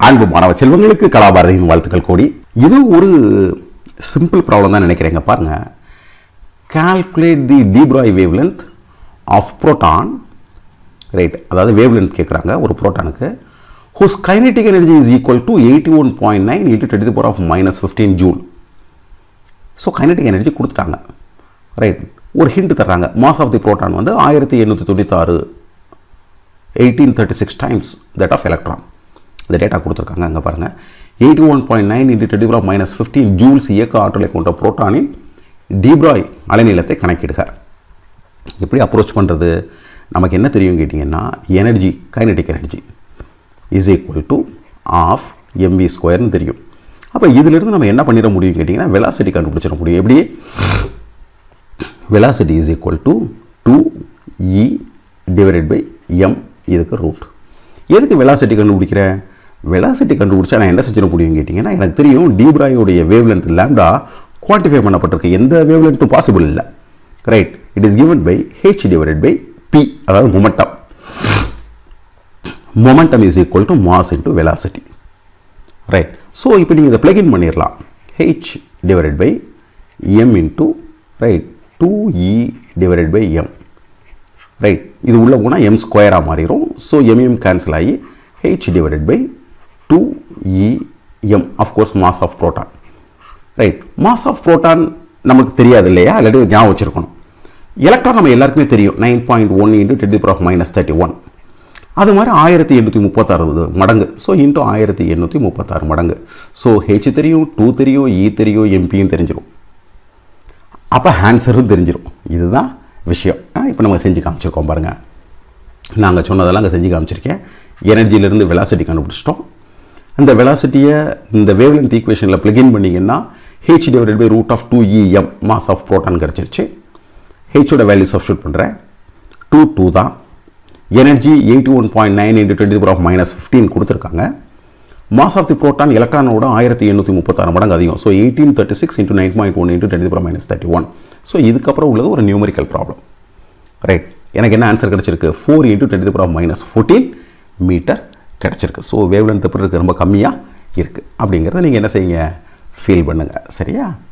அன்பு மாணவ செல்வங்களுக்கு கலாபாரதியின் வாழ்த்துக்கள் கோடி இது ஒரு சிம்பிள் ப்ராப்ளம் தான் நினைக்கிறேங்க பாருங்க calculate the de Broglie wavelength of proton right அதாவது வேவ் லென்த் கேட்குறாங்க ஒரு புரோட்டானுக்கு whose kinetic energy is equal to eighty one point nine into twenty power of minus fifteen joule so kinetic energy கொடுத்துட்டாங்க right ஒரு hint தர்றாங்க mass of the proton வந்து ஆயிரத்தி எண்ணூற்றி தொண்ணூத்தாறு eighteen thirty six times that of electron இந்த data கொடுத்துருக்காங்க அங்கே பாருங்கள் eighty one point nine into twenty of minus fifteen joules இயக்க ஆற்றலை கொண்ட புரோட்டானின் டீப்ராய் அலைநீளத்தை கணக்கிடுக எப்படி அப்ரோச் பண்ணுறது நமக்கு என்ன தெரியும் கேட்டிங்கன்னா energy kinetic energy is equal to half m v ஸ்கொயர்னு தெரியும் அப்போ இதிலிருந்து நம்ம என்ன பண்ணிட முடியும் கேட்டிங்கன்னா வெலாசிட்டி கண்டுபிடிச்சிட முடியும் எப்படி velocity is equal to two E divided by m இதுக்கு ரூட் எதுக்கு வெலாசிட்டி கண்டுபிடிக்கிறேன் வெலாசிட்டி கண்டுபிடிச்சா நான் என்ன செஞ்சிட முடியும் கேட்டிங்கன்னா எனக்கு தெரியும் டீப்ராயோடைய வேவ் லென்த் லேம்டா குவான்டிஃபை பண்ணப்பட்டிருக்கு எந்த வேவ் லென்த்தும் பாசிபிள் இல்லை right it is given by h divided by p அதாவது momentum momentum is equal to mass into velocity right so இப்போ நீங்கள் இதை பிளகின் பண்ணிடலாம் h divided by m into right two E divided by m right இது உள்ள போனால் m ஸ்கொயராக மாறிடும் ஸோ எம்எம் கேன்சல் ஆகி h divided by two E m of course mass of proton right mass of proton நமக்கு தெரியாது இல்லையா இல்லாட்டி ஞாபகம் வச்சுருக்கணும் எலக்ட்ரான் நம்ம எல்லாருக்குமே தெரியும் nine point one into ten power of minus thirty one அது மாதிரி ஆயிரத்தி எண்ணூற்றி முப்பத்தாறு மடங்கு ஸோ இன்ட்டு ஆயிரத்தி எண்ணூற்றி முப்பத்தாறு மடங்கு ஸோ ஹெச் தெரியும் டூ தெரியும் இ தெரியும் எம்பியும் தெரிஞ்சிடும் அப்போ ஆன்சரும் தெரிஞ்சிடும் இதுதான் விஷயம் இப்போ நம்ம செஞ்சு காமிச்சிருக்கோம் பாருங்கள் நாங்கள் சொன்னதெல்லாம் அங்கே செஞ்சு காமிச்சிருக்கேன் எனர்ஜியிலேருந்து வெலாசிட்டி கண்டுபிடிச்சிட்டோம் அந்த வெலாசிட்டியை இந்த வேவ்லென்த் ஈக்குவேஷனில் பிளகின் பண்ணிங்கன்னா h divided by root of two E m mass of proton கிடச்சிருச்சு ஹெச்சோட வேல்யூ சப்ஸ்டியூட் பண்ணுறேன் டூ டூ தான் energy eighty one point nine into twenty power of minus fifteen கொடுத்துருக்காங்க மாஸ் ஆஃப் தி ப்ரோட்டான் எலக்ட்ரானோட ஆயிரத்தி எண்ணூற்றி முப்பத்தாறு மடங்கு அதிகம் so eighteen thirty six into nine point one into twenty power minus thirty one so இதுக்கப்புறம் உள்ளது ஒரு நியூமரிக்கல் ப்ராப்ளம் ரைட் எனக்கு என்ன ஆன்சர் கிடச்சிருக்கு four into twenty power of minus fourteen meter கிடச்சிருக்கு ஸோ வேவ் லென்த் எப்படி இருக்குது ரொம்ப கம்மியாக இருக்குது அப்படிங்கிறத நீங்கள் என்ன செய்யுங்க ஃபீல் பண்ணுங்கள் சரியா